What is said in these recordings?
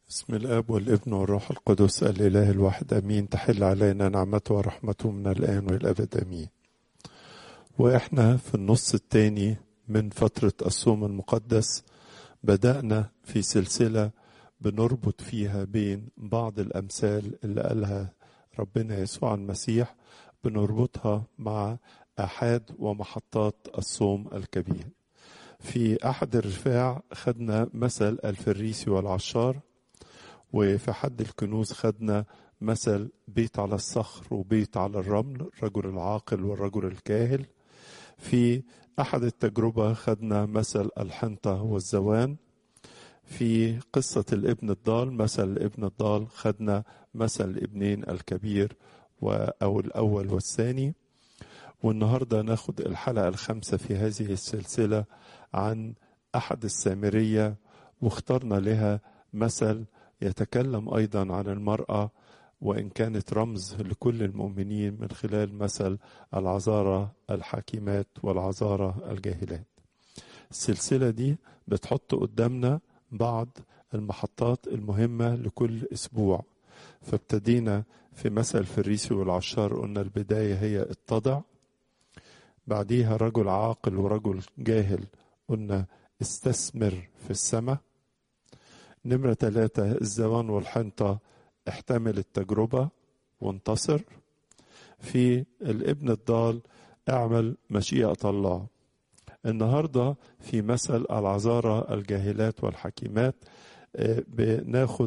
بسم الاب والابن والروح القدس الاله الواحد امين تحل علينا نعمته ورحمته من الان والابد امين واحنا في النص الثاني من فتره الصوم المقدس بدانا في سلسله بنربط فيها بين بعض الامثال اللي قالها ربنا يسوع المسيح بنربطها مع احاد ومحطات الصوم الكبير في احد الرفاع خدنا مثل الفريسي والعشار وفي حد الكنوز خدنا مثل بيت على الصخر وبيت على الرمل الرجل العاقل والرجل الكاهل في أحد التجربة خدنا مثل الحنطة والزوان في قصة الابن الضال مثل الابن الضال خدنا مثل الابنين الكبير أو الأول والثاني والنهاردة ناخد الحلقة الخامسة في هذه السلسلة عن أحد السامرية واخترنا لها مثل يتكلم ايضا عن المراه وان كانت رمز لكل المؤمنين من خلال مثل العذارى الحاكمات والعذارى الجاهلات. السلسله دي بتحط قدامنا بعض المحطات المهمه لكل اسبوع. فابتدينا في مثل الفريسي والعشار قلنا البدايه هي اتضع. بعديها رجل عاقل ورجل جاهل قلنا استثمر في السماء نمرة ثلاثة الزوان والحنطة احتمل التجربة وانتصر في الابن الضال اعمل مشيئة الله النهاردة في مثل العذارى الجاهلات والحكيمات بناخد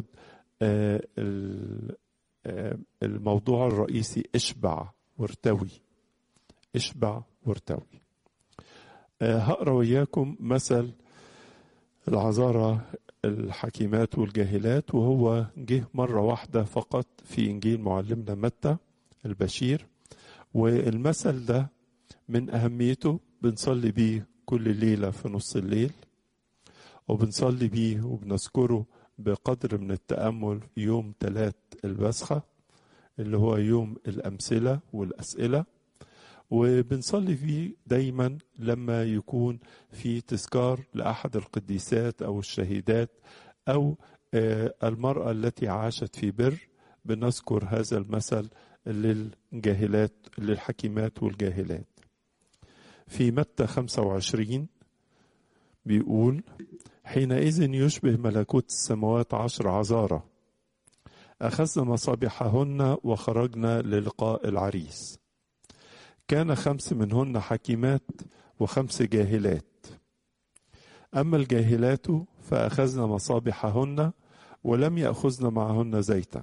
الموضوع الرئيسي اشبع وارتوي اشبع وارتوي هقرا وياكم مثل العذارى الحكيمات والجاهلات وهو جه مرة واحدة فقط في إنجيل معلمنا متى البشير والمثل ده من أهميته بنصلي بيه كل ليلة في نص الليل وبنصلي بيه وبنذكره بقدر من التأمل يوم تلات البسخة اللي هو يوم الأمثلة والأسئلة وبنصلي فيه دايما لما يكون في تذكار لاحد القديسات او الشهيدات او المراه التي عاشت في بر بنذكر هذا المثل للجاهلات للحكيمات والجاهلات في متى 25 بيقول حينئذ يشبه ملكوت السماوات عشر عذارى أخذنا مصابيحهن وخرجنا للقاء العريس كان خمس منهن حكيمات وخمس جاهلات أما الجاهلات فأخذن مصابيحهن ولم يأخذن معهن زيتا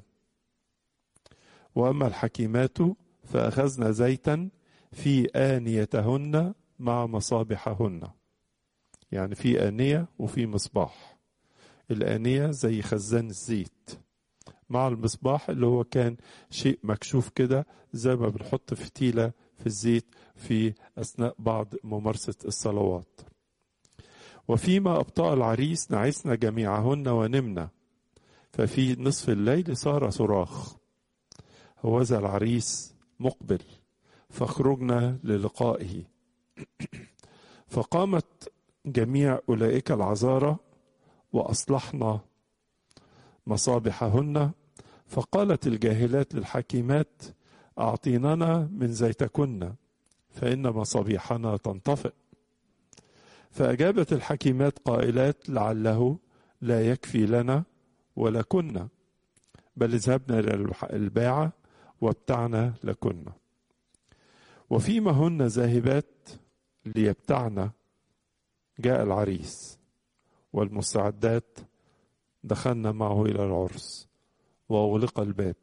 وأما الحكيمات فأخذن زيتا في آنيتهن مع مصابيحهن يعني في آنية وفي مصباح الآنية زي خزان الزيت مع المصباح اللي هو كان شيء مكشوف كده زي ما بنحط فتيلة في الزيت في أثناء بعض ممارسة الصلوات وفيما أبطأ العريس نعسنا جميعهن ونمنا ففي نصف الليل صار صراخ هوذا العريس مقبل فخرجنا للقائه فقامت جميع أولئك العذارى وأصلحنا مصابيحهن فقالت الجاهلات للحكيمات أعطيننا من زيتكن فإن مصابيحنا تنطفئ فأجابت الحكيمات قائلات لعله لا يكفي لنا ولكن بل اذهبنا إلى الباعة وابتعنا لكن وفيما هن ذاهبات ليبتعن جاء العريس والمستعدات دخلنا معه إلى العرس وأغلق الباب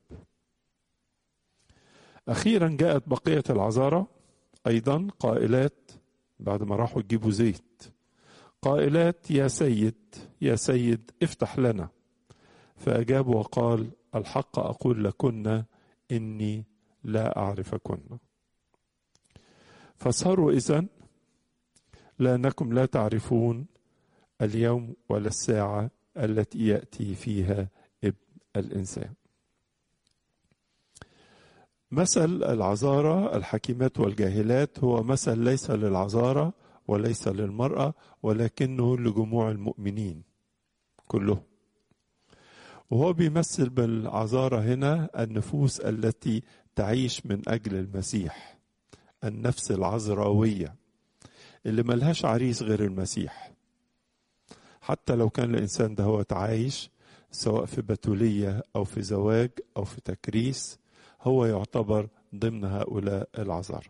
أخيرا جاءت بقية العذارى أيضا قائلات بعد ما راحوا يجيبوا زيت قائلات يا سيد يا سيد افتح لنا فأجاب وقال الحق أقول لكن إني لا أعرفكن فصاروا إذن لأنكم لا تعرفون اليوم ولا الساعة التي يأتي فيها ابن الإنسان مثل العذارى الحكيمات والجاهلات هو مثل ليس للعذارى وليس للمرأة ولكنه لجموع المؤمنين كلهم وهو بيمثل بالعذارة هنا النفوس التي تعيش من أجل المسيح النفس العذراوية اللي ملهاش عريس غير المسيح حتى لو كان الإنسان ده هو عايش سواء في بتولية أو في زواج أو في تكريس هو يعتبر ضمن هؤلاء العذارى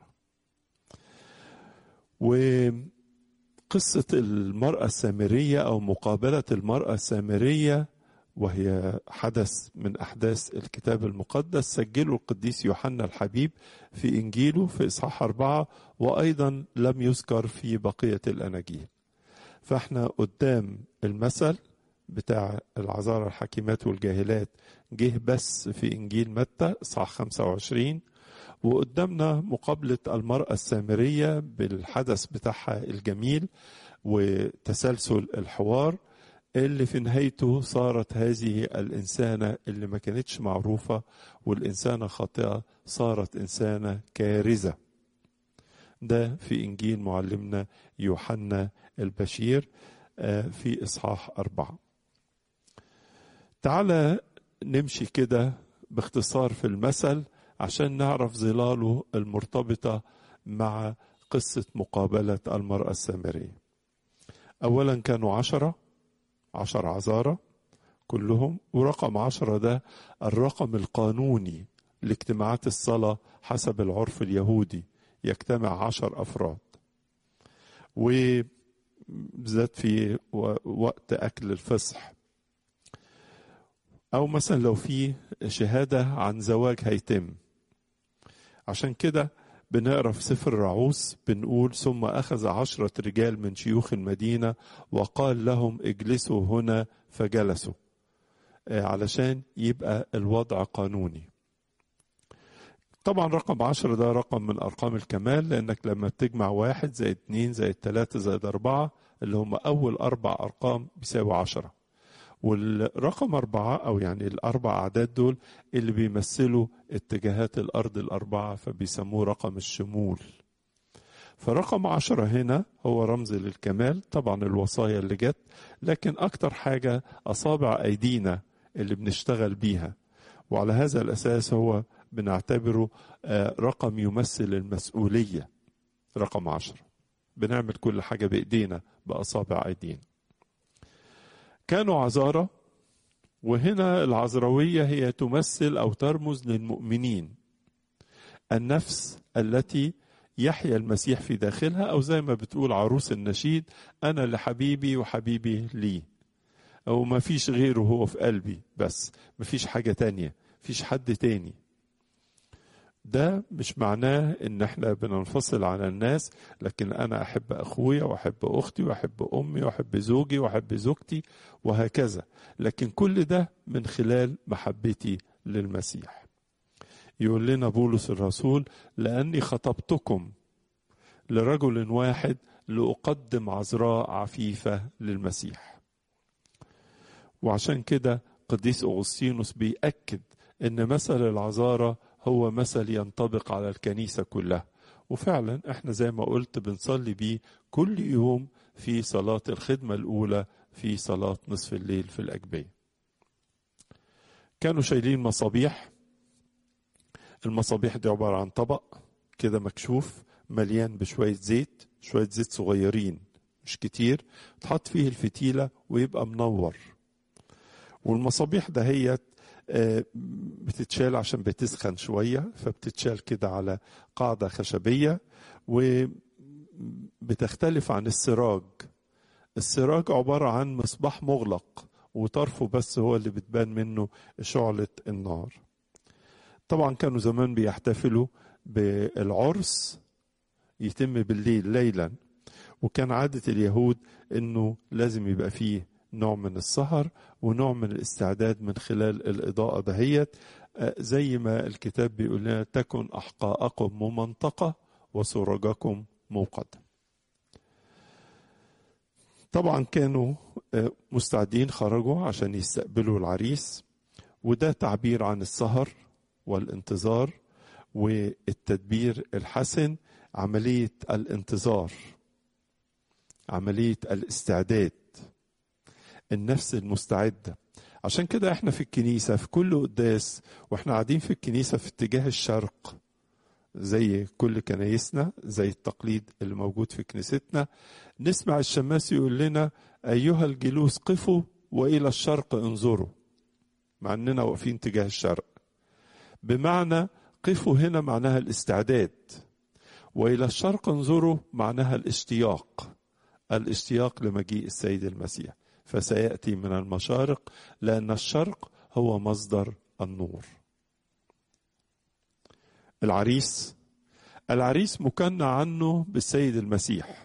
وقصة المرأة السامرية أو مقابلة المرأة السامرية وهي حدث من أحداث الكتاب المقدس سجله القديس يوحنا الحبيب في إنجيله في إصحاح أربعة وأيضا لم يذكر في بقية الأناجيل فاحنا قدام المثل بتاع العذارى الحكيمات والجاهلات جه بس في إنجيل متى إصحاح 25 وقدامنا مقابلة المرأة السامرية بالحدث بتاعها الجميل وتسلسل الحوار اللي في نهايته صارت هذه الإنسانة اللي ما كانتش معروفة والإنسانة خاطئة صارت إنسانة كارثة ده في إنجيل معلمنا يوحنا البشير في إصحاح أربعة تعالى نمشي كده باختصار في المثل عشان نعرف ظلاله المرتبطة مع قصة مقابلة المرأة السامرية أولا كانوا عشرة عشر عذارى كلهم ورقم عشرة ده الرقم القانوني لاجتماعات الصلاة حسب العرف اليهودي يجتمع عشر أفراد وبالذات في وقت أكل الفصح أو مثلا لو في شهادة عن زواج هيتم عشان كده بنقرا في سفر الرعوس بنقول ثم اخذ عشره رجال من شيوخ المدينه وقال لهم اجلسوا هنا فجلسوا علشان يبقى الوضع قانوني طبعا رقم عشرة ده رقم من أرقام الكمال لأنك لما بتجمع واحد زائد اتنين زائد تلاتة زائد أربعة اللي هم أول أربع أرقام بيساوي عشرة والرقم أربعة أو يعني الأربع أعداد دول اللي بيمثلوا اتجاهات الأرض الأربعة فبيسموه رقم الشمول فرقم عشرة هنا هو رمز للكمال طبعا الوصايا اللي جت لكن أكتر حاجة أصابع أيدينا اللي بنشتغل بيها وعلى هذا الأساس هو بنعتبره رقم يمثل المسؤولية رقم عشرة بنعمل كل حاجة بإيدينا بأصابع أيدينا كانوا عذارى وهنا العذروية هي تمثل أو ترمز للمؤمنين النفس التي يحيا المسيح في داخلها أو زي ما بتقول عروس النشيد أنا لحبيبي وحبيبي لي أو ما فيش غيره هو في قلبي بس ما فيش حاجة تانية فيش حد تاني ده مش معناه ان احنا بننفصل عن الناس لكن انا احب اخويا واحب اختي واحب امي واحب زوجي واحب زوجتي وهكذا لكن كل ده من خلال محبتي للمسيح يقول لنا بولس الرسول لاني خطبتكم لرجل واحد لاقدم عذراء عفيفه للمسيح وعشان كده قديس اغسطينوس بيأكد ان مثل العذاره هو مثل ينطبق على الكنيسة كلها وفعلا احنا زي ما قلت بنصلي بيه كل يوم في صلاة الخدمة الأولى في صلاة نصف الليل في الأجبية كانوا شايلين مصابيح المصابيح دي عبارة عن طبق كده مكشوف مليان بشوية زيت شوية زيت صغيرين مش كتير تحط فيه الفتيلة ويبقى منور والمصابيح دهيت بتتشال عشان بتسخن شوية فبتتشال كده على قاعدة خشبية وبتختلف عن السراج السراج عبارة عن مصباح مغلق وطرفه بس هو اللي بتبان منه شعلة النار طبعا كانوا زمان بيحتفلوا بالعرس يتم بالليل ليلا وكان عادة اليهود انه لازم يبقى فيه نوع من السهر ونوع من الاستعداد من خلال الإضاءة دهيت زي ما الكتاب بيقول لنا تكن أحقاءكم ممنطقة وسرجكم موقدة طبعا كانوا مستعدين خرجوا عشان يستقبلوا العريس وده تعبير عن السهر والانتظار والتدبير الحسن عملية الانتظار عملية الاستعداد النفس المستعدة عشان كده احنا في الكنيسة في كل قداس واحنا قاعدين في الكنيسة في اتجاه الشرق زي كل كنايسنا زي التقليد اللي موجود في كنيستنا نسمع الشماس يقول لنا أيها الجلوس قفوا وإلى الشرق انظروا مع أننا واقفين تجاه الشرق بمعنى قفوا هنا معناها الاستعداد وإلى الشرق انظروا معناها الاشتياق الاشتياق لمجيء السيد المسيح فسيأتي من المشارق لأن الشرق هو مصدر النور العريس العريس مكنى عنه بالسيد المسيح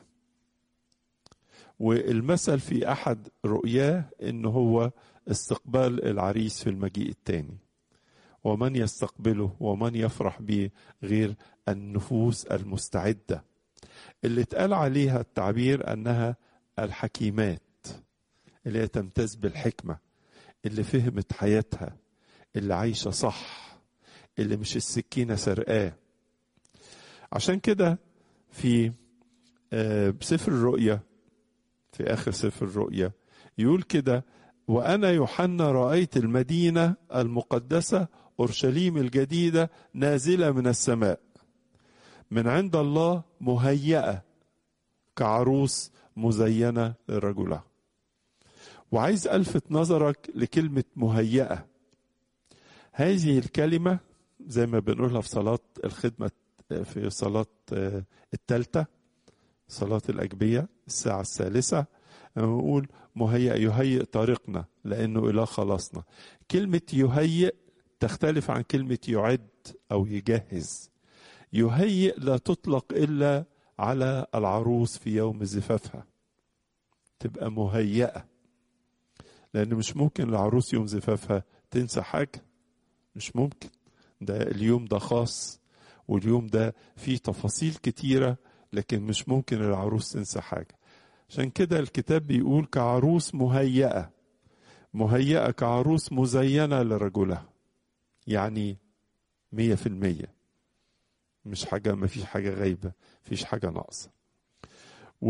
والمثل في احد رؤياه ان هو استقبال العريس في المجيء الثاني ومن يستقبله ومن يفرح به غير النفوس المستعده اللي اتقال عليها التعبير انها الحكيمات اللي هي تمتاز بالحكمه اللي فهمت حياتها اللي عايشه صح اللي مش السكينه سرقاه عشان كده في سفر الرؤيا في اخر سفر الرؤيا يقول كده وانا يوحنا رايت المدينه المقدسه اورشليم الجديده نازله من السماء من عند الله مهيئه كعروس مزينه لرجلها وعايز الفت نظرك لكلمه مهيئه هذه الكلمه زي ما بنقولها في صلاه الخدمه في صلاه الثالثه صلاه الاجبيه الساعه الثالثه نقول مهيئ يهيئ طريقنا لانه اله خلاصنا كلمه يهيئ تختلف عن كلمه يعد او يجهز يهيئ لا تطلق الا على العروس في يوم زفافها تبقى مهيئه لان مش ممكن العروس يوم زفافها تنسى حاجه مش ممكن ده اليوم ده خاص واليوم ده فيه تفاصيل كتيره لكن مش ممكن العروس تنسى حاجه عشان كده الكتاب بيقول كعروس مهيئه مهيئه كعروس مزينه لرجلها يعني مية في المية مش حاجة ما فيش حاجة غايبة فيش حاجة ناقصة و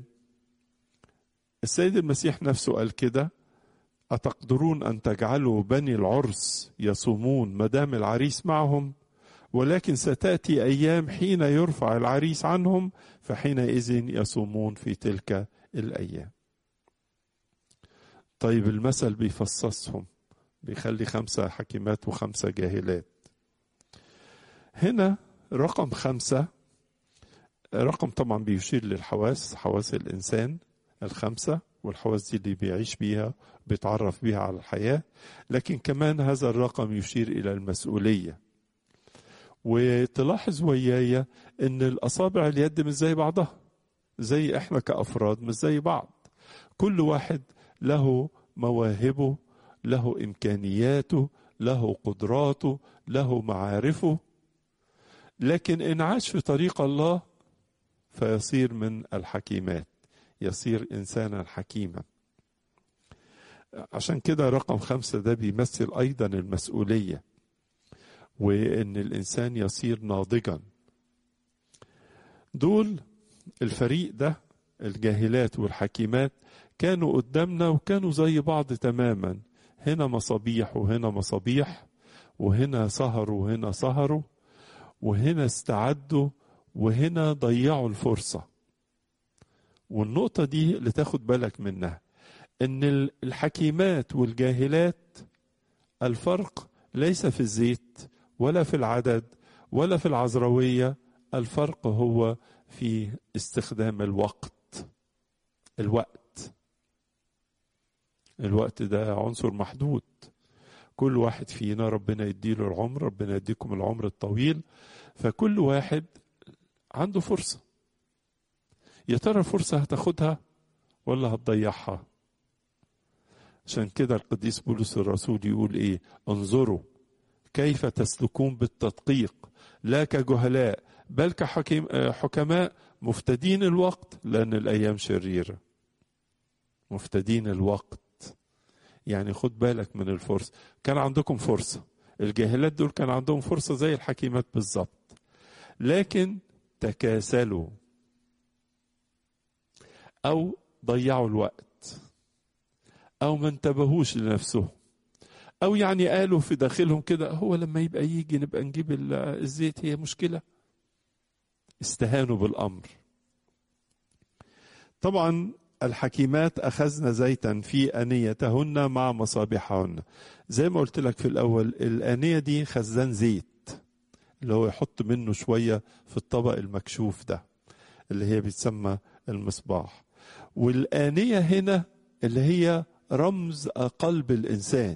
السيد المسيح نفسه قال كده أتقدرون أن تجعلوا بني العرس يصومون مدام العريس معهم ولكن ستأتي أيام حين يرفع العريس عنهم فحينئذ يصومون في تلك الأيام طيب المثل بيفصصهم بيخلي خمسة حكيمات وخمسة جاهلات هنا رقم خمسة رقم طبعا بيشير للحواس حواس الإنسان الخمسة والحواس دي اللي بيعيش بيها بيتعرف بيها على الحياة لكن كمان هذا الرقم يشير إلى المسؤولية وتلاحظ ويايا ان الاصابع اليد مش زي بعضها زي احنا كافراد مش زي بعض كل واحد له مواهبه له امكانياته له قدراته له معارفه لكن ان عاش في طريق الله فيصير من الحكيمات يصير انسانا حكيما عشان كده رقم خمسة ده بيمثل أيضا المسؤولية وإن الإنسان يصير ناضجا دول الفريق ده الجاهلات والحكيمات كانوا قدامنا وكانوا زي بعض تماما هنا مصابيح وهنا مصابيح وهنا سهروا وهنا سهروا وهنا استعدوا وهنا ضيعوا الفرصة والنقطة دي اللي تاخد بالك منها ان الحكيمات والجاهلات الفرق ليس في الزيت ولا في العدد ولا في العذروية الفرق هو في استخدام الوقت الوقت الوقت ده عنصر محدود كل واحد فينا ربنا يديله العمر ربنا يديكم العمر الطويل فكل واحد عنده فرصة يا ترى الفرصة هتاخدها ولا هتضيعها عشان كده القديس بولس الرسول يقول ايه انظروا كيف تسلكون بالتدقيق لا كجهلاء بل كحكيم حكماء مفتدين الوقت لان الايام شريره مفتدين الوقت يعني خد بالك من الفرصه كان عندكم فرصه الجاهلات دول كان عندهم فرصه زي الحكيمات بالظبط لكن تكاسلوا او ضيعوا الوقت او ما انتبهوش لنفسهم أو يعني قالوا في داخلهم كده هو لما يبقى يجي نبقى نجيب الزيت هي مشكلة استهانوا بالأمر طبعا الحكيمات أخذن زيتا في أنيتهن مع مصابيحهن زي ما قلت لك في الأول الآنية دي خزان زيت اللي هو يحط منه شوية في الطبق المكشوف ده اللي هي بتسمى المصباح والآنية هنا اللي هي رمز قلب الإنسان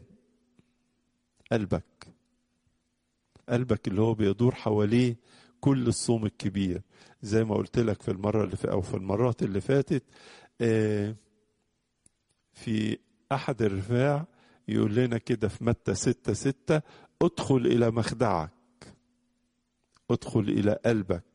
قلبك قلبك اللي هو بيدور حواليه كل الصوم الكبير زي ما قلت لك في المرة اللي في أو في المرات اللي فاتت في أحد الرفاع يقول لنا كده في متى ستة ستة ادخل إلى مخدعك ادخل إلى قلبك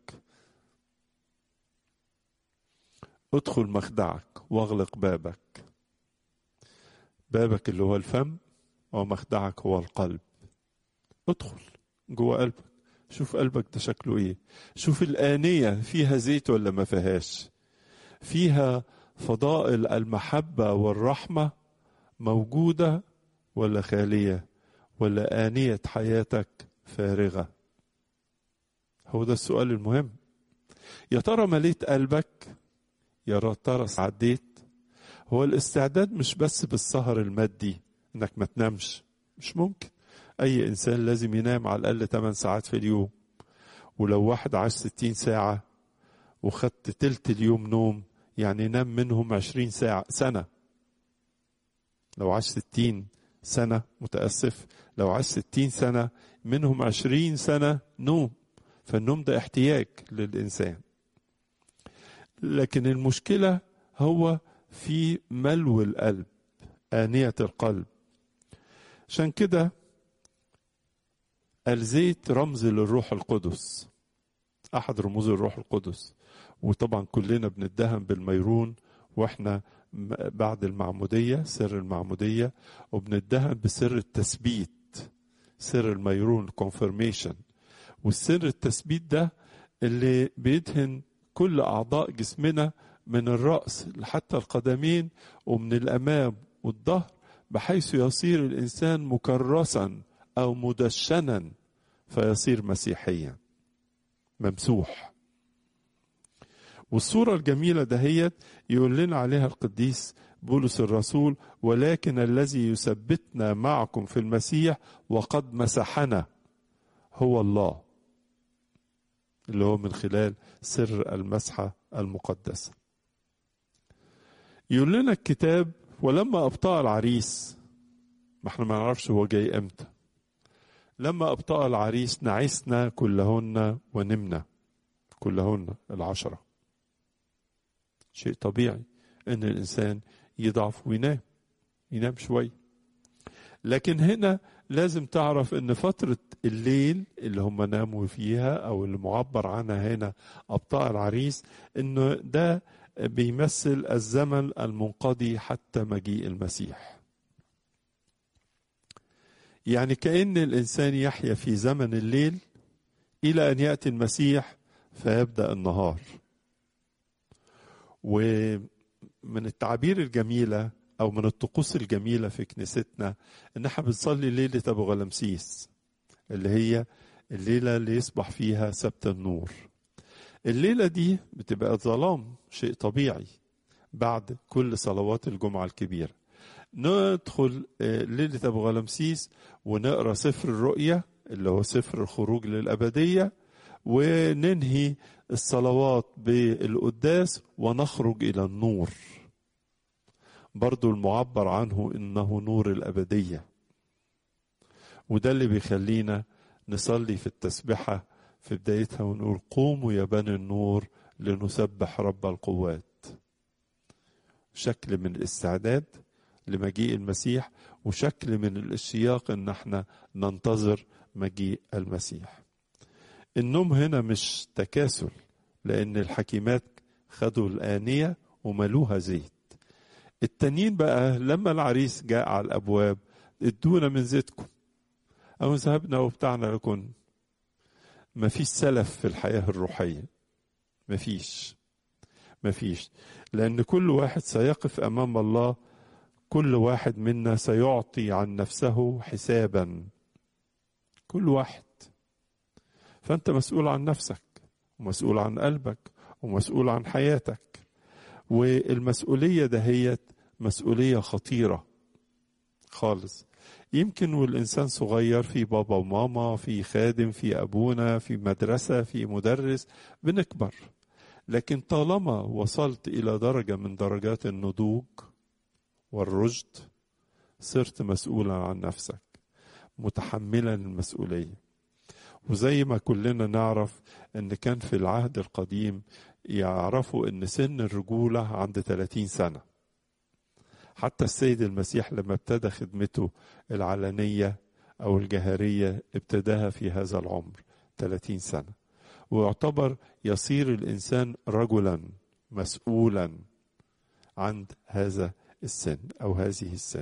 ادخل مخدعك واغلق بابك بابك اللي هو الفم ومخدعك هو القلب ادخل جوه قلبك شوف قلبك ده شكله ايه شوف الآنية فيها زيت ولا ما فيهاش فيها فضائل المحبة والرحمة موجودة ولا خالية ولا آنية حياتك فارغة هو ده السؤال المهم يا ترى مليت قلبك يا ترى سعديت هو الاستعداد مش بس بالسهر المادي انك ما تنامش مش ممكن اي انسان لازم ينام على الاقل 8 ساعات في اليوم ولو واحد عاش 60 ساعة وخدت تلت اليوم نوم يعني نام منهم 20 ساعة سنة لو عاش 60 سنة متأسف لو عاش 60 سنة منهم 20 سنة نوم فالنوم ده احتياج للإنسان لكن المشكلة هو في ملو القلب آنية القلب عشان كده الزيت رمز للروح القدس أحد رموز الروح القدس وطبعا كلنا بندهن بالميرون واحنا بعد المعمودية سر المعمودية وبندهن بسر التثبيت سر الميرون confirmation والسر التثبيت ده اللي بيدهن كل أعضاء جسمنا من الرأس حتى القدمين ومن الأمام والظهر بحيث يصير الإنسان مكرسا أو مدشنا فيصير مسيحيا ممسوح والصورة الجميلة دهيت يقول لنا عليها القديس بولس الرسول ولكن الذي يثبتنا معكم في المسيح وقد مسحنا هو الله اللي هو من خلال سر المسحة المقدسة يقول لنا الكتاب ولما أبطأ العريس ما احنا ما نعرفش هو جاي امتى لما أبطأ العريس نعسنا كلهن ونمنا كلهن العشرة شيء طبيعي ان الانسان يضعف وينام ينام شوي لكن هنا لازم تعرف ان فترة الليل اللي هم ناموا فيها او اللي معبر عنها هنا ابطاء العريس انه ده بيمثل الزمن المنقضي حتى مجيء المسيح يعني كأن الإنسان يحيا في زمن الليل إلى أن يأتي المسيح فيبدأ النهار ومن التعابير الجميلة أو من الطقوس الجميلة في كنيستنا إن احنا بنصلي ليلة أبو غلمسيس اللي هي الليلة اللي يصبح فيها سبت النور الليلة دي بتبقى ظلام شيء طبيعي بعد كل صلوات الجمعة الكبيرة ندخل ليلة أبو غلمسيس ونقرأ سفر الرؤية اللي هو سفر الخروج للأبدية وننهي الصلوات بالقداس ونخرج إلى النور برضو المعبر عنه إنه نور الأبدية وده اللي بيخلينا نصلي في التسبحة في بدايتها ونقول قوموا يا بني النور لنسبح رب القوات شكل من الاستعداد لمجيء المسيح وشكل من الاشتياق ان احنا ننتظر مجيء المسيح النوم هنا مش تكاسل لان الحكيمات خدوا الآنية وملوها زيت التانيين بقى لما العريس جاء على الأبواب ادونا من زيتكم أو ذهبنا وبتاعنا لكن مفيش سلف في الحياة الروحية مفيش مفيش لأن كل واحد سيقف أمام الله كل واحد منا سيعطي عن نفسه حسابا كل واحد فانت مسؤول عن نفسك ومسؤول عن قلبك ومسؤول عن حياتك والمسؤوليه دهيت مسؤوليه خطيره خالص يمكن والإنسان صغير في بابا وماما في خادم في أبونا في مدرسة في مدرس بنكبر لكن طالما وصلت إلى درجة من درجات النضوج والرشد صرت مسؤولا عن نفسك متحملا المسؤولية وزي ما كلنا نعرف ان كان في العهد القديم يعرفوا ان سن الرجولة عند 30 سنة حتى السيد المسيح لما ابتدى خدمته العلنية أو الجهرية ابتداها في هذا العمر 30 سنة ويعتبر يصير الإنسان رجلا مسؤولا عند هذا السن أو هذه السن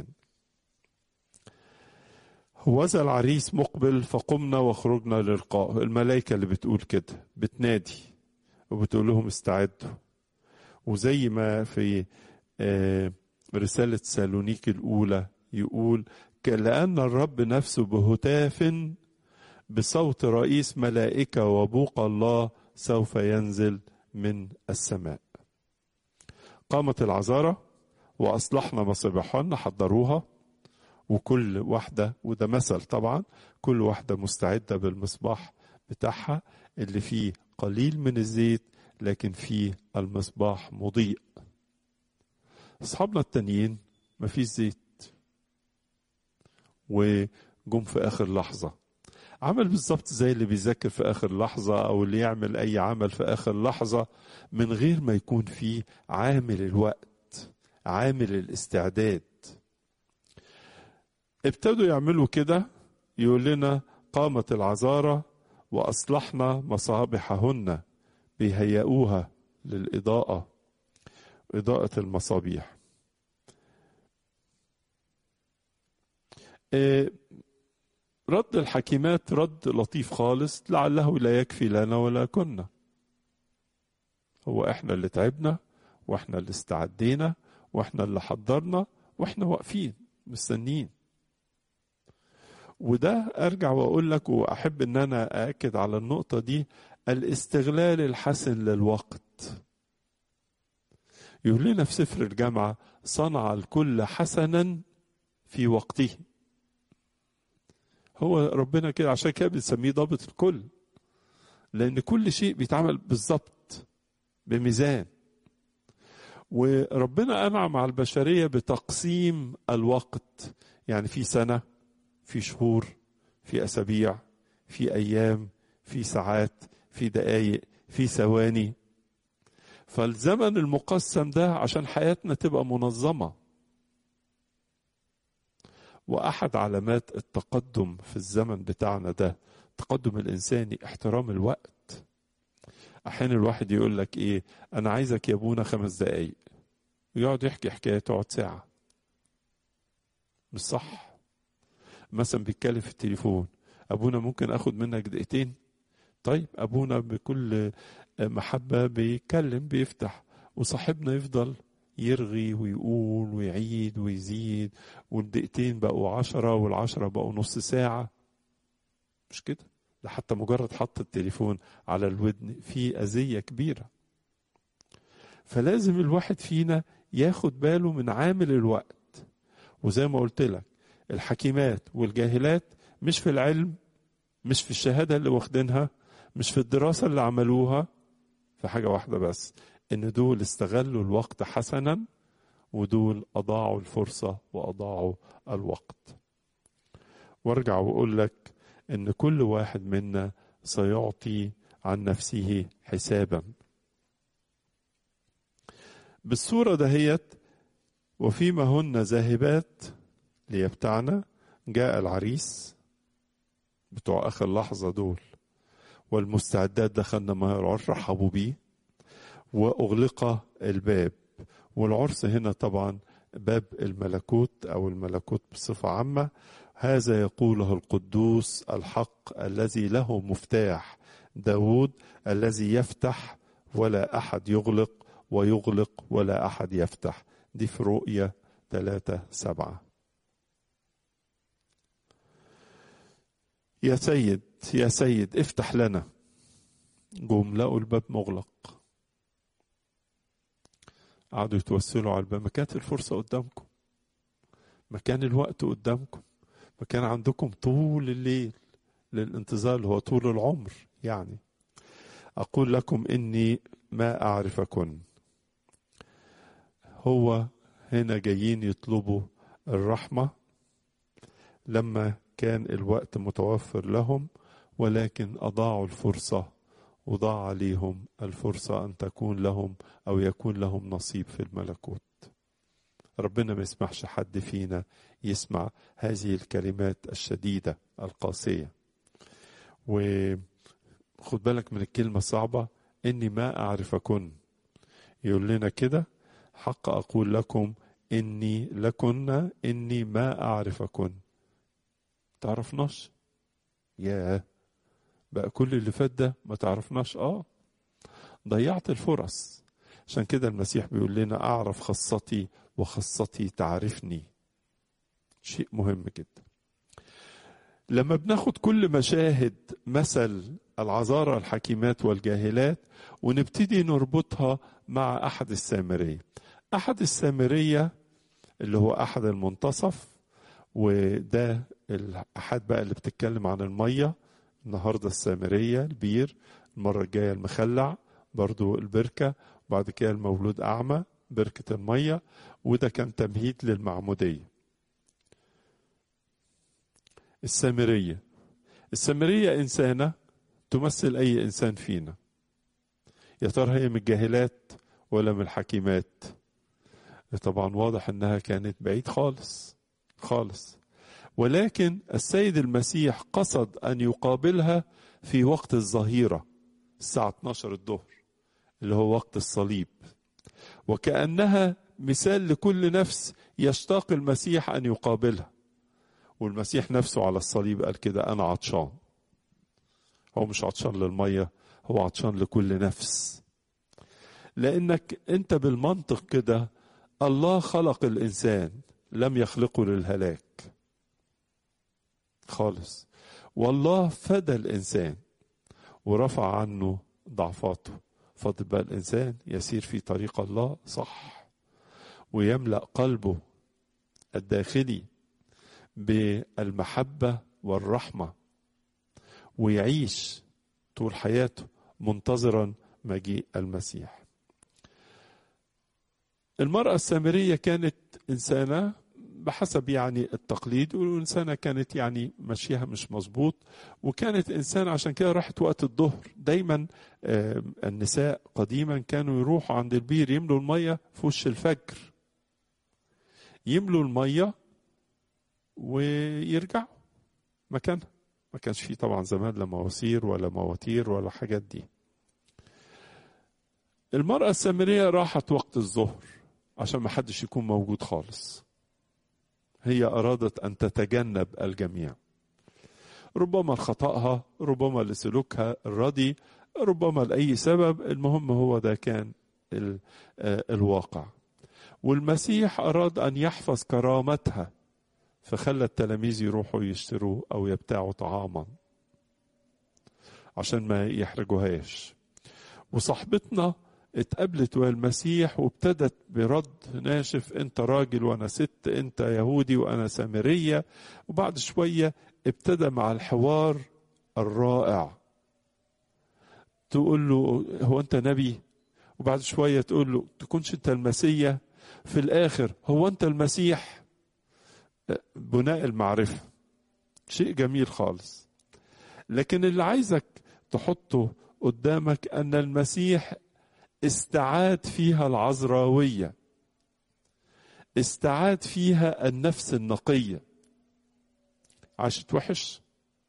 هوذا العريس مقبل فقمنا وخرجنا للقاء الملائكة اللي بتقول كده بتنادي وبتقول لهم استعدوا وزي ما في آه رسالة سالونيك الأولى يقول لأن الرب نفسه بهتاف بصوت رئيس ملائكة وبوق الله سوف ينزل من السماء قامت العذارة وأصلحنا مصابيحهن حضروها وكل واحدة وده مثل طبعا كل واحدة مستعدة بالمصباح بتاعها اللي فيه قليل من الزيت لكن فيه المصباح مضيء اصحابنا التانيين مفيش زيت وجم في اخر لحظه عمل بالظبط زي اللي بيذاكر في اخر لحظه او اللي يعمل اي عمل في اخر لحظه من غير ما يكون فيه عامل الوقت عامل الاستعداد ابتدوا يعملوا كده يقول لنا قامت العذارى واصلحنا مصابيحهن بيهيئوها للاضاءه إضاءة المصابيح رد الحكيمات رد لطيف خالص لعله لا يكفي لنا ولا كنا هو احنا اللي تعبنا واحنا اللي استعدينا واحنا اللي حضرنا واحنا واقفين مستنيين وده ارجع واقول لك واحب ان انا ااكد على النقطه دي الاستغلال الحسن للوقت يقول لنا في سفر الجامعة صنع الكل حسنا في وقته هو ربنا كده عشان كده بنسميه ضابط الكل لأن كل شيء بيتعمل بالظبط بميزان وربنا أنعم على البشرية بتقسيم الوقت يعني في سنة في شهور في أسابيع في أيام في ساعات في دقايق في ثواني فالزمن المقسم ده عشان حياتنا تبقى منظمة وأحد علامات التقدم في الزمن بتاعنا ده التقدم الإنساني احترام الوقت أحيانا الواحد يقول لك إيه أنا عايزك يا أبونا خمس دقايق ويقعد يحكي حكاية تقعد ساعة مش صح مثلا بيتكلم في التليفون أبونا ممكن أخد منك دقيقتين طيب أبونا بكل محبة بيتكلم بيفتح وصاحبنا يفضل يرغي ويقول ويعيد ويزيد والدقيقتين بقوا عشرة والعشرة بقوا نص ساعة مش كده ده حتى مجرد حط التليفون على الودن في أذية كبيرة فلازم الواحد فينا ياخد باله من عامل الوقت وزي ما قلت لك الحكيمات والجاهلات مش في العلم مش في الشهادة اللي واخدينها مش في الدراسة اللي عملوها في حاجة واحدة بس إن دول استغلوا الوقت حسنا ودول أضاعوا الفرصة وأضاعوا الوقت وارجع وأقول لك إن كل واحد منا سيعطي عن نفسه حسابا بالصورة دهيت وفيما هن ذاهبات ليبتعن جاء العريس بتوع آخر لحظة دول والمستعدات دخلنا مع العرس رحبوا بيه وأغلق الباب والعرس هنا طبعا باب الملكوت أو الملكوت بصفة عامة هذا يقوله القدوس الحق الذي له مفتاح داود الذي يفتح ولا أحد يغلق ويغلق ولا أحد يفتح دي في رؤية ثلاثة سبعة يا سيد يا سيد افتح لنا جم لقوا الباب مغلق قعدوا يتوسلوا على الباب ما كانت الفرصة قدامكم ما كان الوقت قدامكم ما كان عندكم طول الليل للانتظار اللي هو طول العمر يعني أقول لكم إني ما أعرفكن هو هنا جايين يطلبوا الرحمة لما كان الوقت متوفر لهم ولكن أضاعوا الفرصة وضاع عليهم الفرصة أن تكون لهم أو يكون لهم نصيب في الملكوت ربنا ما يسمحش حد فينا يسمع هذه الكلمات الشديدة القاسية وخد بالك من الكلمة الصعبة إني ما أعرفكن يقول لنا كده حق أقول لكم إني لكن إني ما أعرفكن تعرفناش ياه بقى كل اللي فات ده ما تعرفناش اه ضيعت الفرص عشان كده المسيح بيقول لنا اعرف خاصتي وخاصتي تعرفني شيء مهم جدا لما بناخد كل مشاهد مثل العذارى الحكيمات والجاهلات ونبتدي نربطها مع احد السامريه احد السامريه اللي هو احد المنتصف وده الاحاد بقى اللي بتتكلم عن الميه النهارده السامريه البير المره الجايه المخلع برضو البركه وبعد كده المولود اعمى بركه الميه وده كان تمهيد للمعموديه السامريه السامريه انسانه تمثل اي انسان فينا يا ترى هي من الجاهلات ولا من الحكيمات طبعا واضح انها كانت بعيد خالص خالص ولكن السيد المسيح قصد ان يقابلها في وقت الظهيره الساعه 12 الظهر اللي هو وقت الصليب وكانها مثال لكل نفس يشتاق المسيح ان يقابلها والمسيح نفسه على الصليب قال كده انا عطشان هو مش عطشان للميه هو عطشان لكل نفس لانك انت بالمنطق كده الله خلق الانسان لم يخلقه للهلاك خالص والله فدى الانسان ورفع عنه ضعفاته فاضل بقى الانسان يسير في طريق الله صح ويملا قلبه الداخلي بالمحبه والرحمه ويعيش طول حياته منتظرا مجيء المسيح المرأة السامرية كانت إنسانة بحسب يعني التقليد والإنسانة كانت يعني مشيها مش مظبوط وكانت إنسانة عشان كده راحت وقت الظهر دايما النساء قديما كانوا يروحوا عند البير يملوا المية في وش الفجر يملوا المية ويرجعوا مكانها ما كانش فيه طبعا زمان لا مواسير ولا مواتير ولا حاجات دي المرأة السامرية راحت وقت الظهر عشان ما حدش يكون موجود خالص هي أرادت أن تتجنب الجميع ربما لخطأها ربما لسلوكها الردي ربما لأي سبب المهم هو ده كان الواقع والمسيح أراد أن يحفظ كرامتها فخلى التلاميذ يروحوا يشتروا أو يبتاعوا طعاما عشان ما يحرجوهاش وصاحبتنا اتقابلت ويا المسيح وابتدت برد ناشف انت راجل وانا ست انت يهودي وانا سامريه وبعد شويه ابتدى مع الحوار الرائع تقول له هو انت نبي وبعد شويه تقول له تكونش انت المسيا في الاخر هو انت المسيح بناء المعرفه شيء جميل خالص لكن اللي عايزك تحطه قدامك ان المسيح استعاد فيها العذراوية استعاد فيها النفس النقية عاشت وحش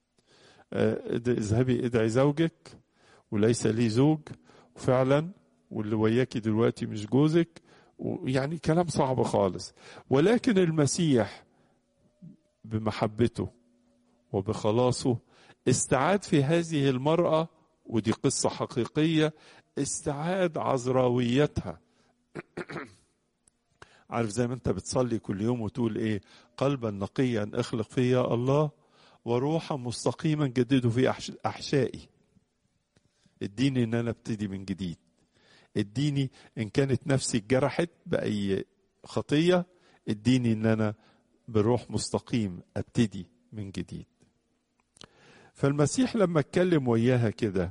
اذهبي ادعي زوجك وليس لي زوج وفعلا واللي وياكي دلوقتي مش جوزك يعني كلام صعب خالص ولكن المسيح بمحبته وبخلاصه استعاد في هذه المرأة ودي قصة حقيقية استعاد عذراويتها عارف زي ما انت بتصلي كل يوم وتقول ايه قلبا نقيا اخلق فيا الله وروحا مستقيما جدده في احشائي اديني ان انا ابتدي من جديد اديني ان كانت نفسي اتجرحت باي خطيه اديني ان انا بروح مستقيم ابتدي من جديد فالمسيح لما اتكلم وياها كده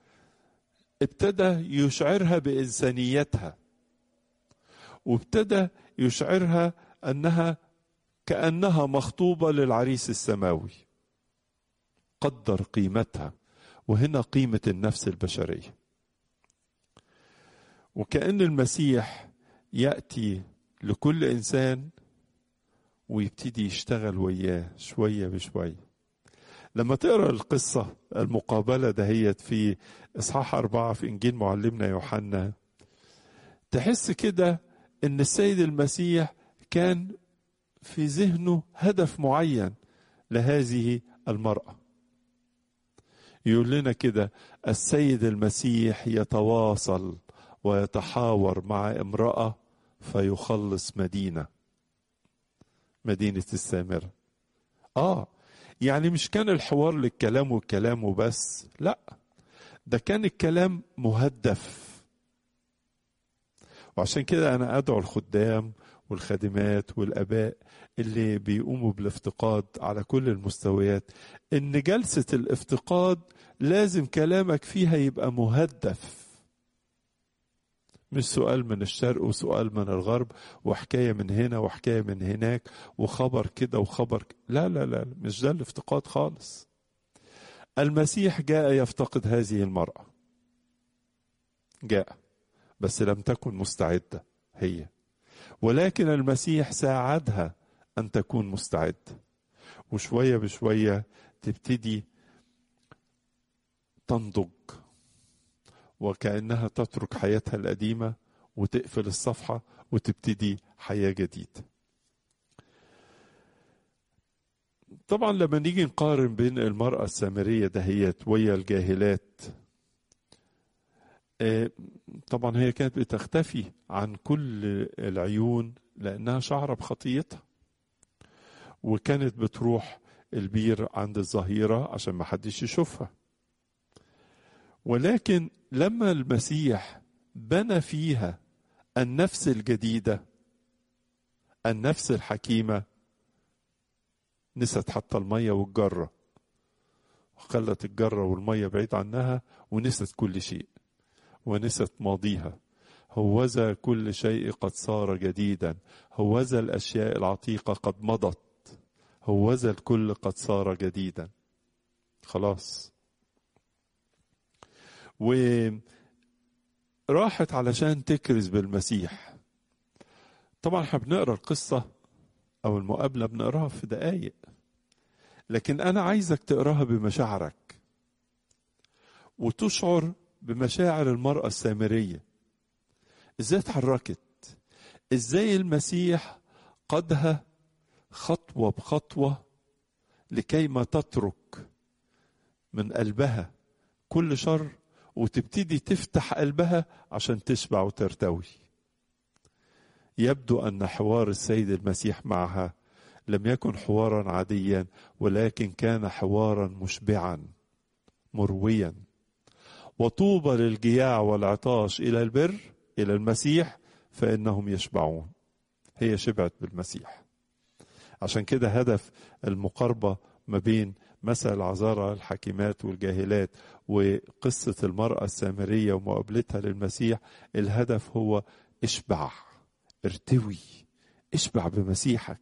ابتدى يشعرها بانسانيتها وابتدى يشعرها انها كانها مخطوبه للعريس السماوي قدر قيمتها وهنا قيمه النفس البشريه وكان المسيح ياتي لكل انسان ويبتدي يشتغل وياه شويه بشويه لما تقرا القصه المقابله دهيت في اصحاح اربعه في انجيل معلمنا يوحنا تحس كده ان السيد المسيح كان في ذهنه هدف معين لهذه المراه يقول لنا كده السيد المسيح يتواصل ويتحاور مع امراه فيخلص مدينه مدينه السامره اه يعني مش كان الحوار للكلام والكلام وبس لا ده كان الكلام مهدف وعشان كده انا ادعو الخدام والخادمات والاباء اللي بيقوموا بالافتقاد على كل المستويات ان جلسه الافتقاد لازم كلامك فيها يبقى مهدف مش سؤال من الشرق وسؤال من الغرب وحكايه من هنا وحكايه من هناك وخبر كده وخبر ك... لا لا لا مش ده الافتقاد خالص المسيح جاء يفتقد هذه المراه جاء بس لم تكن مستعده هي ولكن المسيح ساعدها ان تكون مستعده وشويه بشويه تبتدي تنضج وكانها تترك حياتها القديمه وتقفل الصفحه وتبتدي حياه جديده طبعا لما نيجي نقارن بين المرأة السامرية دهيت ويا الجاهلات طبعا هي كانت بتختفي عن كل العيون لأنها شعرة بخطيتها وكانت بتروح البير عند الظهيرة عشان ما حدش يشوفها ولكن لما المسيح بنى فيها النفس الجديدة النفس الحكيمة نست حتى المية والجرة وخلت الجرة والمية بعيد عنها ونست كل شيء ونست ماضيها هوذا كل شيء قد صار جديدا هوذا الأشياء العتيقة قد مضت هوذا الكل قد صار جديدا خلاص وراحت علشان تكرز بالمسيح طبعا احنا بنقرا القصة أو المقابلة بنقراها في دقايق لكن أنا عايزك تقراها بمشاعرك وتشعر بمشاعر المرأة السامرية ازاي اتحركت ازاي المسيح قادها خطوة بخطوة لكي ما تترك من قلبها كل شر وتبتدي تفتح قلبها عشان تشبع وترتوي يبدو ان حوار السيد المسيح معها لم يكن حوارا عاديا ولكن كان حوارا مشبعا مرويا وطوبى للجياع والعطاش الى البر الى المسيح فانهم يشبعون هي شبعت بالمسيح عشان كده هدف المقاربه ما بين مثل العذارى الحكيمات والجاهلات وقصة المرأة السامرية ومقابلتها للمسيح الهدف هو اشبع ارتوي اشبع بمسيحك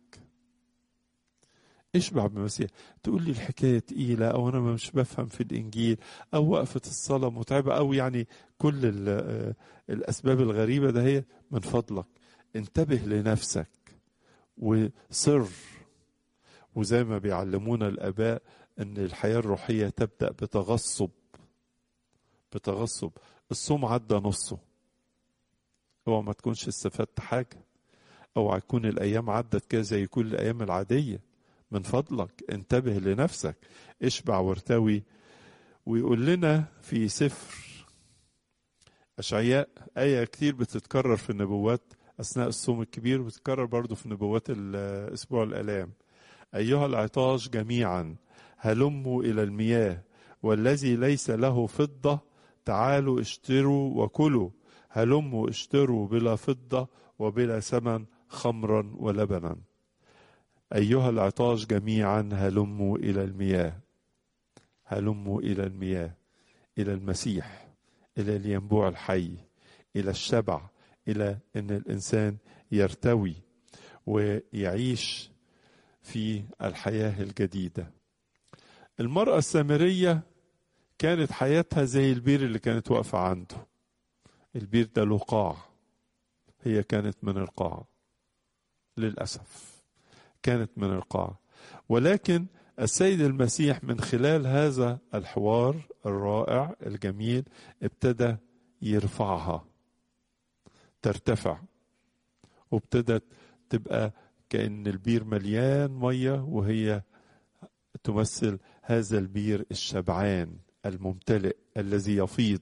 اشبع بمسيح تقول لي الحكاية تقيلة أو أنا مش بفهم في الإنجيل أو وقفة الصلاة متعبة أو يعني كل الأسباب الغريبة ده هي من فضلك انتبه لنفسك وصر وزي ما بيعلمونا الآباء أن الحياة الروحية تبدأ بتغصب بتغصب الصوم عدى نصه اوعى ما تكونش استفدت حاجة اوعى تكون الأيام عدت كده زي كل الأيام العادية من فضلك انتبه لنفسك اشبع وارتوي ويقول لنا في سفر أشعياء آية كتير بتتكرر في النبوات أثناء الصوم الكبير وتتكرر برضو في نبوات أسبوع الآلام أيها العطاش جميعا هلموا إلى المياه والذي ليس له فضة تعالوا اشتروا وكلوا هلموا اشتروا بلا فضة وبلا ثمن خمرا ولبنا أيها العطاش جميعا هلموا إلى المياه هلموا إلى المياه إلى المسيح إلى الينبوع الحي إلى الشبع إلى أن الإنسان يرتوي ويعيش في الحياة الجديدة المرأة السامرية كانت حياتها زي البير اللي كانت واقفة عنده البير ده له قاع هي كانت من القاع للأسف كانت من القاع ولكن السيد المسيح من خلال هذا الحوار الرائع الجميل ابتدى يرفعها ترتفع وابتدت تبقى كأن البير مليان مية وهي تمثل هذا البير الشبعان الممتلئ الذي يفيض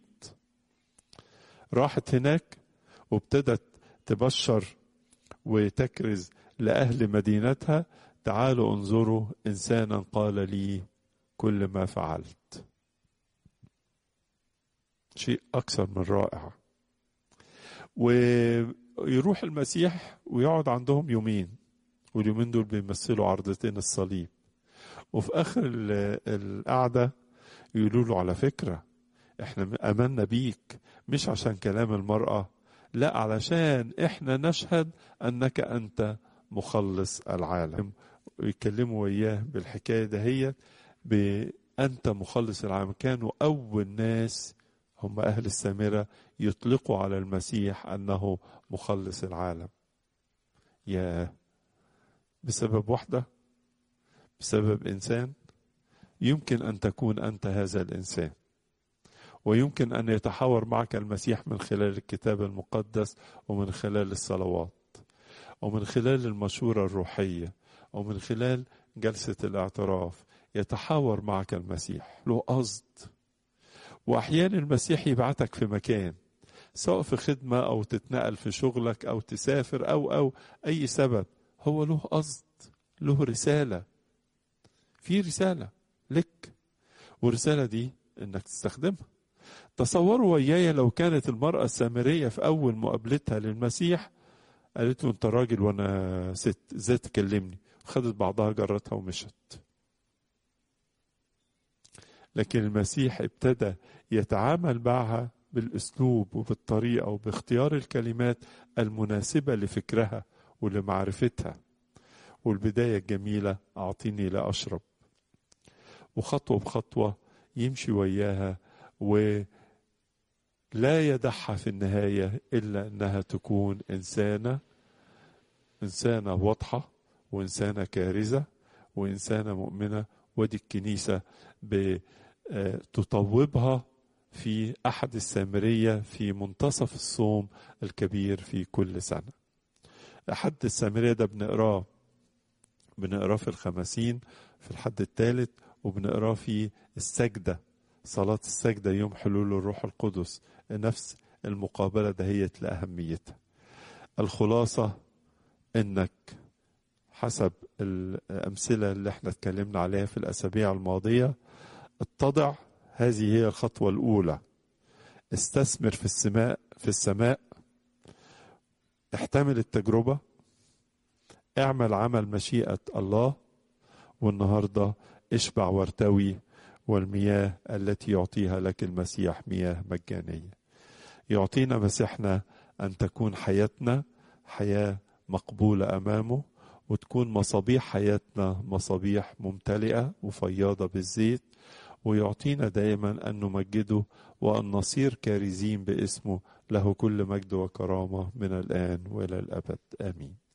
راحت هناك وابتدت تبشر وتكرز لأهل مدينتها تعالوا انظروا إنسانا قال لي كل ما فعلت شيء أكثر من رائع ويروح المسيح ويقعد عندهم يومين واليومين دول بيمثلوا عرضتين الصليب وفي آخر القعدة يقولوا له على فكرة احنا امنا بيك مش عشان كلام المرأة لا علشان احنا نشهد انك انت مخلص العالم ويتكلموا وياه بالحكاية دهيت بأنت مخلص العالم كانوا أول ناس هم أهل السامرة يطلقوا على المسيح أنه مخلص العالم يا بسبب وحدة بسبب إنسان يمكن أن تكون أنت هذا الإنسان ويمكن أن يتحاور معك المسيح من خلال الكتاب المقدس ومن خلال الصلوات ومن خلال المشورة الروحية ومن خلال جلسة الاعتراف يتحاور معك المسيح له قصد وأحيانا المسيح يبعتك في مكان سواء في خدمة أو تتنقل في شغلك أو تسافر أو أو أي سبب هو له قصد له رسالة في رسالة لك والرسالة دي انك تستخدمها تصوروا وياي لو كانت المرأة السامرية في أول مقابلتها للمسيح قالت له أنت راجل وأنا ست إزاي تكلمني خدت بعضها جرتها ومشت لكن المسيح ابتدى يتعامل معها بالأسلوب وبالطريقة وباختيار الكلمات المناسبة لفكرها ولمعرفتها والبداية الجميلة أعطيني لا أشرب وخطوة بخطوة يمشي وياها ولا يدعها في النهاية إلا أنها تكون إنسانة إنسانة واضحة وإنسانة كارزة وإنسانة مؤمنة ودي الكنيسة تطوبها في أحد السامرية في منتصف الصوم الكبير في كل سنة أحد السامرية ده بنقراه بنقراه في الخمسين في الحد الثالث وبنقراه في السجدة صلاة السجدة يوم حلول الروح القدس نفس المقابلة دهيت لأهميتها الخلاصة انك حسب الأمثلة اللي احنا اتكلمنا عليها في الأسابيع الماضية اتضع هذه هي الخطوة الأولى استثمر في السماء في السماء احتمل التجربة اعمل عمل مشيئة الله والنهاردة اشبع وارتوي والمياه التي يعطيها لك المسيح مياه مجانية يعطينا مسيحنا أن تكون حياتنا حياة مقبولة أمامه وتكون مصابيح حياتنا مصابيح ممتلئة وفياضة بالزيت ويعطينا دائما أن نمجده وأن نصير كارزين باسمه له كل مجد وكرامة من الآن وإلى الأبد آمين